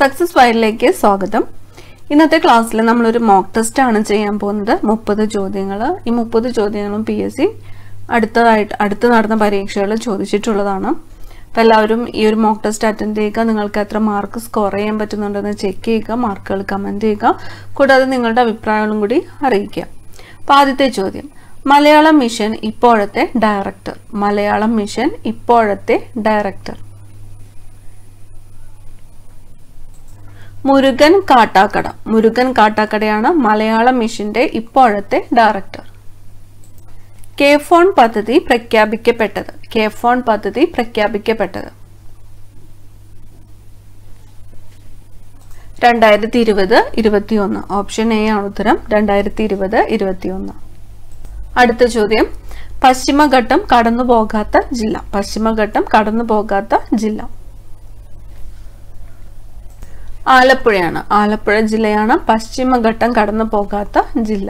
success ഫയലിലേക്ക് സ്വാഗതം ഇന്നത്തെ ക്ലാസ്സിൽ നമ്മളൊരു മോക്ക് ടെസ്റ്റ് ആണ് ചെയ്യാൻ പോകുന്നത് മുപ്പത് ചോദ്യങ്ങൾ ഈ മുപ്പത് ചോദ്യങ്ങളും പി എസ് സി അടുത്തതായിട്ട് അടുത്ത് നടന്ന പരീക്ഷകളിൽ ചോദിച്ചിട്ടുള്ളതാണ് അപ്പോൾ എല്ലാവരും ഈ ഒരു മോക്ക് ടെസ്റ്റ് അറ്റൻഡ് ചെയ്യുക നിങ്ങൾക്ക് എത്ര മാർക്ക് സ്കോർ ചെയ്യാൻ പറ്റുന്നുണ്ടെന്ന് ചെക്ക് ചെയ്യുക മാർക്കുകൾ കമൻറ്റ് ചെയ്യുക കൂടാതെ നിങ്ങളുടെ അഭിപ്രായങ്ങളും കൂടി അറിയിക്കുക അപ്പോൾ ആദ്യത്തെ ചോദ്യം മലയാളം മിഷൻ ഇപ്പോഴത്തെ ഡയറക്ടർ മലയാളം മിഷൻ ഇപ്പോഴത്തെ ഡയറക്ടർ മുരുകൻ കാട്ടാക്കട മുരുകൻ കാട്ടാക്കടയാണ് മലയാളം മിഷന്റെ ഇപ്പോഴത്തെ ഡയറക്ടർ കെ ഫോൺ പദ്ധതി പ്രഖ്യാപിക്കപ്പെട്ടത് കെ ഫോൺ പദ്ധതി പ്രഖ്യാപിക്കപ്പെട്ടത് രണ്ടായിരത്തി ഇരുപത് ഇരുപത്തിയൊന്ന് ഓപ്ഷൻ എ ആണ് ഉത്തരം രണ്ടായിരത്തി ഇരുപത് ഇരുപത്തിയൊന്ന് അടുത്ത ചോദ്യം പശ്ചിമഘട്ടം കടന്നു പോകാത്ത ജില്ല പശ്ചിമഘട്ടം കടന്നു പോകാത്ത ജില്ല ആലപ്പുഴയാണ് ആലപ്പുഴ ജില്ലയാണ് പശ്ചിമഘട്ടം കടന്നു പോകാത്ത ജില്ല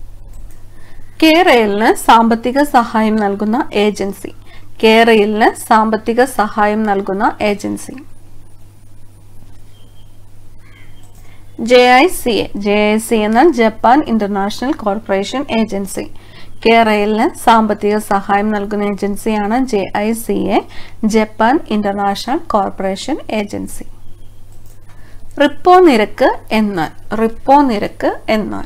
കേരളിന് സാമ്പത്തിക സഹായം നൽകുന്ന ഏജൻസി കേരളിന് സാമ്പത്തിക സഹായം നൽകുന്ന agency J I C A J I C എന്നാൽ ജപ്പാൻ ഇന്റർനാഷണൽ കോർപ്പറേഷൻ ഏജൻസി കേരളിന് സാമ്പത്തിക സഹായം നൽകുന്ന ഏജൻസിയാണ് J I C A Japan international corporation agency repo നിരക്ക് എന്നാൽ റിപ്പോ നിരക്ക് എന്നാൽ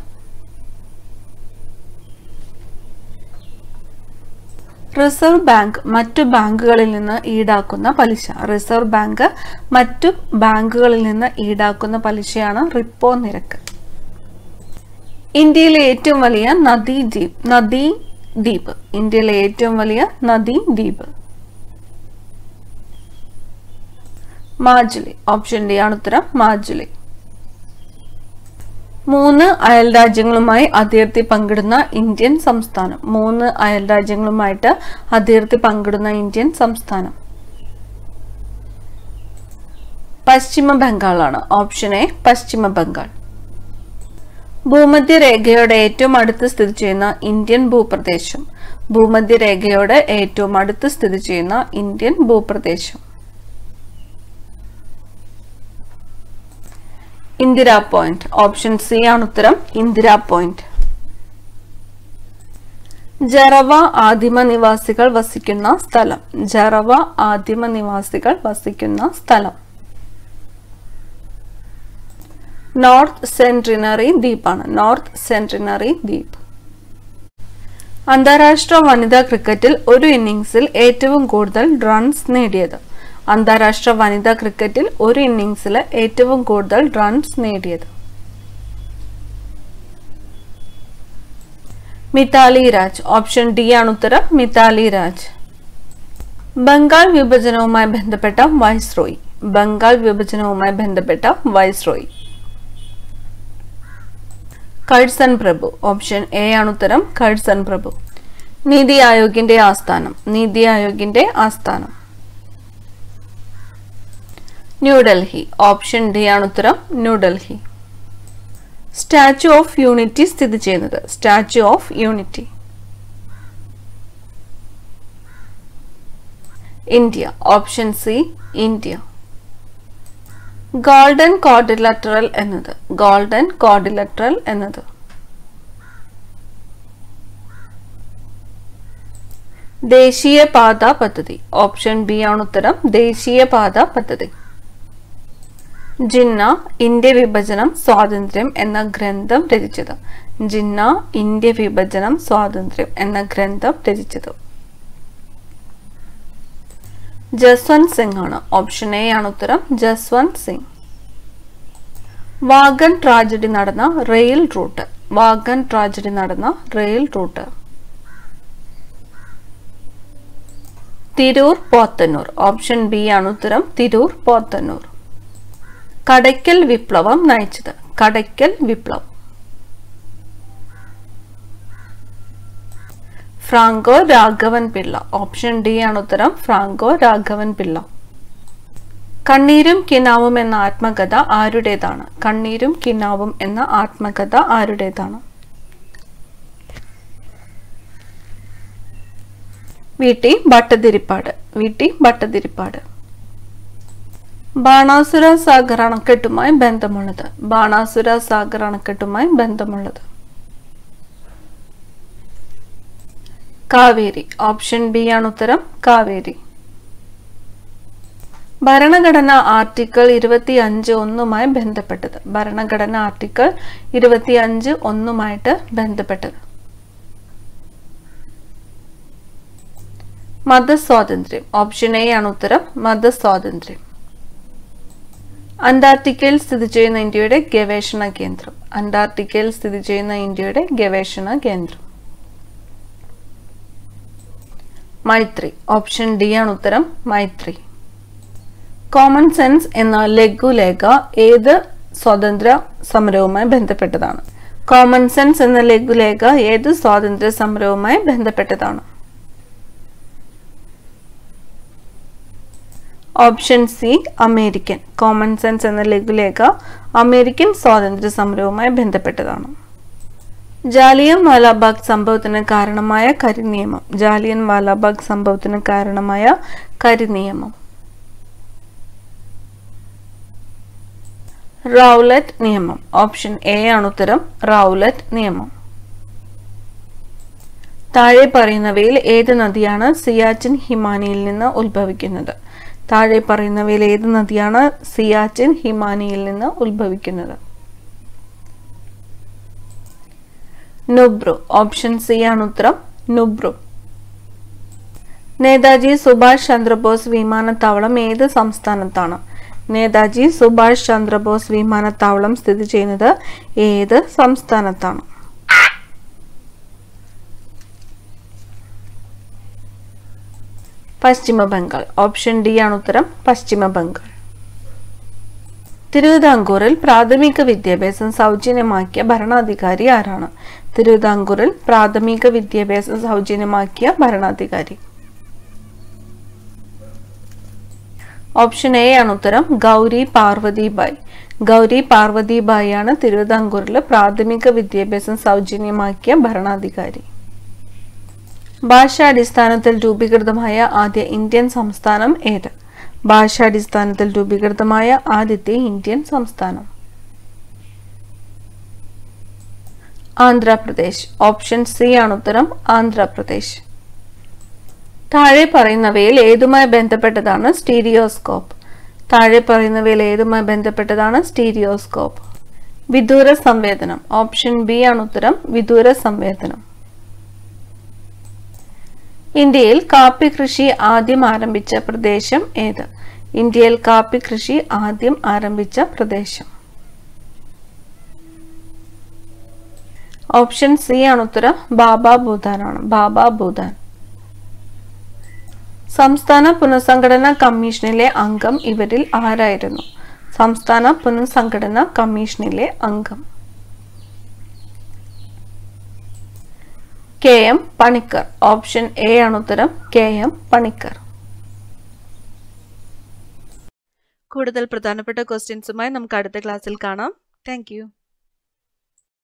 റിസർവ് ബാങ്ക് മറ്റു ബാങ്കുകളിൽ നിന്ന് ഈടാക്കുന്ന പലിശ റിസർവ് ബാങ്ക് മറ്റു ബാങ്കുകളിൽ നിന്ന് ഈടാക്കുന്ന പലിശയാണ് റിപ്പോ നിരക്ക് ഇന്ത്യയിലെ ഏറ്റവും വലിയ നദീ ദ്വീപ് നദീ ദ്വീപ് ഇന്ത്യയിലെ ഏറ്റവും വലിയ നദീ ദ്വീപ് മാജുലി ഓപ്ഷൻ ഡി ആണ് ഉത്തരം മാജുലി മൂന്ന് അയൽ രാജ്യങ്ങളുമായി അതിർത്തി പങ്കിടുന്ന ഇന്ത്യൻ സംസ്ഥാനം മൂന്ന് അയൽ രാജ്യങ്ങളുമായിട്ട് അതിർത്തി പങ്കിടുന്ന ഇന്ത്യൻ സംസ്ഥാനം പശ്ചിമ ബംഗാളാണ് ഓപ്ഷൻ എ പശ്ചിമ ബംഗാൾ ഭൂമധ്യരേഖയോട് ഏറ്റവും അടുത്ത് സ്ഥിതി ചെയ്യുന്ന ഇന്ത്യൻ ഭൂപ്രദേശം ഭൂമധ്യരേഖയോട് ഏറ്റവും അടുത്ത് സ്ഥിതി ചെയ്യുന്ന ഇന്ത്യൻ ഭൂപ്രദേശം ഇന്ദിര പോയിന്റ് ഓപ്ഷൻ സി ആണ് ഉത്തരം ഇന്ദിര പോയിന്റ് ജറവ ആദിമ നിവാസികൾ വസിക്കുന്ന സ്ഥലം ജറവ ആദിമ നിവാസികൾ വസിക്കുന്ന സ്ഥലം നോർത്ത് സെൻട്രിനറി ദ്വീപാണ് നോർത്ത് സെൻട്രിനറി ദ്വീപ് അന്താരാഷ്ട്ര വനിതാ ക്രിക്കറ്റിൽ ഒരു ഇന്നിംഗ്സിൽ ഏറ്റവും കൂടുതൽ റൺസ് നേടിയത് അന്താരാഷ്ട്ര വനിതാ ക്രിക്കറ്റിൽ ഒരു ഇന്നിംഗ്സിൽ ഏറ്റവും കൂടുതൽ റൺസ് നേടിയത് മിതാലി രാജ് ഓപ്ഷൻ ഡി ആണ് ഉത്തരം മിതാലി രാജ് ബംഗാൾ വിഭജനവുമായി ബന്ധപ്പെട്ട വൈസ്രോയി ബംഗാൾ വിഭജനവുമായി ബന്ധപ്പെട്ട വൈസ്രോയി കഴ്സൺ പ്രഭു ഓപ്ഷൻ എ ആണ് ഉത്തരം കഴ്സൺ പ്രഭു നീതി ആയോഗിന്റെ ആസ്ഥാനം നീതി ആയോഗിന്റെ ആസ്ഥാനം ന്യൂഡൽഹി ഓപ്ഷൻ ഡി ആണ് ഉത്തരം ന്യൂഡൽഹി സ്റ്റാച്യു ഓഫ് യൂണിറ്റി സ്ഥിതി ചെയ്യുന്നത് statue of unity India option C India golden quadrilateral എന്നത് ഗോൾഡൻ കോഡിലറ്ററൽ എന്നത് ദേശീയപാത പദ്ധതി ഓപ്ഷൻ ബി ആണ് ഉത്തരം ദേശീയപാത പദ്ധതി ജിന്ന ഇന്ത്യ വിഭജനം സ്വാതന്ത്ര്യം എന്ന ഗ്രന്ഥം രചിച്ചത് ജിന്ന ഇന്ത്യ വിഭജനം സ്വാതന്ത്ര്യം എന്ന ഗ്രന്ഥം രചിച്ചത് ജസ്വന്ത് സിംഗ് ആണ് ഓപ്ഷൻ എ ആണ് ഉത്തരം ജസ്വന്ത് സിംഗ് വാഗൺ ട്രാജഡി നടന്ന റെയിൽ റൂട്ട് വാഗൺ ട്രാജഡി നടന്ന rail route Tirur Pothanur option B ആണ് ഉത്തരം തിരൂർ പോത്തന്നൂർ കടയ്ക്കൽ വിപ്ലവം നയിച്ചത് കടയ്ക്കൽ വിപ്ലവം ഫ്രാങ്കോ രാഘവൻ പിള്ള ഓപ്ഷൻ ഡി ആണ് ഉത്തരം ഫ്രാങ്കോ രാഘവൻ പിള്ള കണ്ണീരും കിനാവും എന്ന ആത്മകഥ ആരുടേതാണ് കണ്ണീരും കിനാവും എന്ന ആത്മകഥ ആരുടേതാണ് വീട്ടി ഭട്ടതിരിപ്പാട് വീട്ടി ഭട്ടതിരിപ്പാട് ബാണാസുര സാഗർ അണക്കെട്ടുമായി ബന്ധമുള്ളത് ബാണാസുര സാഗർ അണക്കെട്ടുമായി ബന്ധമുള്ളത് കാവേരി ഓപ്ഷൻ ബി ആണ് ഉത്തരം കാവേരി ഭരണഘടന ആർട്ടിക്കിൾ ഇരുപത്തി അഞ്ച് ഒന്നുമായി ബന്ധപ്പെട്ടത് ഭരണഘടന ആർട്ടിക്കിൾ ഇരുപത്തി അഞ്ച് ഒന്നുമായിട്ട് ബന്ധപ്പെട്ടത് മതസ്വാതന്ത്ര്യം ഓപ്ഷൻ എ ആണ് ഉത്തരം മതസ്വാതന്ത്ര്യം അന്റാർട്ടിക്കയിൽ സ്ഥിതി ചെയ്യുന്ന ഇന്ത്യയുടെ ഗവേഷണ കേന്ദ്രം അന്റാർട്ടിക്കയിൽ സ്ഥിതി ചെയ്യുന്ന ഇന്ത്യയുടെ ഗവേഷണ കേന്ദ്രം മൈത്രി ഓപ്ഷൻ ഡി ആണ് ഉത്തരം മൈത്രി കോമൺ സെൻസ് എന്ന ലഘുലേഖ ഏത് സ്വാതന്ത്ര്യ സമരവുമായി ബന്ധപ്പെട്ടതാണ് കോമൺ സെൻസ് എന്ന ലഘുലേഖ ഏത് സ്വാതന്ത്ര്യ സമരവുമായി ബന്ധപ്പെട്ടതാണ് option C American common sense എന്ന ലഘുലേഖ അമേരിക്കൻ സ്വാതന്ത്ര്യ സമരവുമായി ബന്ധപ്പെട്ടതാണ് ജാലിയൻ വാലാബാഗ് സംഭവത്തിന് കാരണമായ കരിനിയമം ജാലിയൻ വാലാബാഗ് സംഭവത്തിന് കാരണമായ കരിനിയമം റൗലറ്റ് നിയമം ഓപ്ഷൻ എ ആണ് ഉത്തരം റൗലറ്റ് നിയമം താഴെ പറയുന്നവയിൽ ഏത് നദിയാണ് സിയാച്ചിൻ ഹിമാനിയിൽ നിന്ന് ഉത്ഭവിക്കുന്നത് താഴെ പറയുന്നവയിൽ ഏത് നദിയാണ് സിയാച്ചിൻ ഹിമാനിയിൽ നിന്ന് ഉത്ഭവിക്കുന്നത് നുബ്രു ഓപ്ഷൻ സി ആണ് ഉത്തരം നുബ്രു നേതാജി സുഭാഷ് ചന്ദ്രബോസ് വിമാനത്താവളം ഏത് സംസ്ഥാനത്താണ് നേതാജി സുഭാഷ് ചന്ദ്രബോസ് വിമാനത്താവളം സ്ഥിതി ചെയ്യുന്നത് ഏത് സംസ്ഥാനത്താണ് പശ്ചിമ ബംഗാൾ ഓപ്ഷൻ ഡി ആണ് ഉത്തരം പശ്ചിമ ബംഗാൾ തിരുവിതാംകൂറിൽ പ്രാഥമിക വിദ്യാഭ്യാസം സൗജന്യമാക്കിയ ഭരണാധികാരി ആരാണ് തിരുവിതാംകൂറിൽ പ്രാഥമിക വിദ്യാഭ്യാസം സൗജന്യമാക്കിയ ഭരണാധികാരി ഓപ്ഷൻ എ ആണ് ഉത്തരം ഗൗരി പാർവതിബായ് ഗൗരി പാർവതിബായി ആണ് തിരുവിതാംകൂറിൽ പ്രാഥമിക വിദ്യാഭ്യാസം സൗജന്യമാക്കിയ ഭരണാധികാരി ഭാഷാടിസ്ഥാനത്തിൽ രൂപീകൃതമായ ആദ്യ ഇന്ത്യൻ സംസ്ഥാനം ഏത് ഭാഷാടിസ്ഥാനത്തിൽ രൂപീകൃതമായ ആദ്യത്തെ ഇന്ത്യൻ സംസ്ഥാനം ആന്ധ്രാപ്രദേശ് ഓപ്ഷൻ സി ആണ് ഉത്തരം ആന്ധ്രാപ്രദേശ് താഴെ പറയുന്നവയിൽ ഏതുമായി ബന്ധപ്പെട്ടതാണ് സ്റ്റീരിയോസ്കോപ്പ് താഴെ പറയുന്നവയിൽ ഏതുമായി ബന്ധപ്പെട്ടതാണ് സ്റ്റീരിയോസ്കോപ്പ് വിദൂര സംവേദനം ഓപ്ഷൻ ബി ആണ് ഉത്തരം വിദൂര സംവേദനം ഇന്ത്യയിൽ കാപ്പി കൃഷി ആദ്യം ആരംഭിച്ച പ്രദേശം ഏത് ഇന്ത്യയിൽ കാപ്പി കൃഷി ആദ്യം ആരംഭിച്ച പ്രദേശം ഓപ്ഷൻ സി ആണ് ഉത്തരം ബാബ ഭൂതാനാണ് ബാബ ഭൂതാൻ സംസ്ഥാന പുനഃസംഘടനാ കമ്മീഷനിലെ അംഗം ഇവരിൽ ആരായിരുന്നു സംസ്ഥാന പുനഃസംഘടനാ കമ്മീഷനിലെ അംഗം K M Panikkar option A ആണ് ഉത്തരം കെ എം പണിക്കർ കൂടുതൽ പ്രധാനപ്പെട്ട ക്വസ്റ്റ്യൻസുമായി നമുക്ക് അടുത്ത ക്ലാസ്സിൽ കാണാം താങ്ക്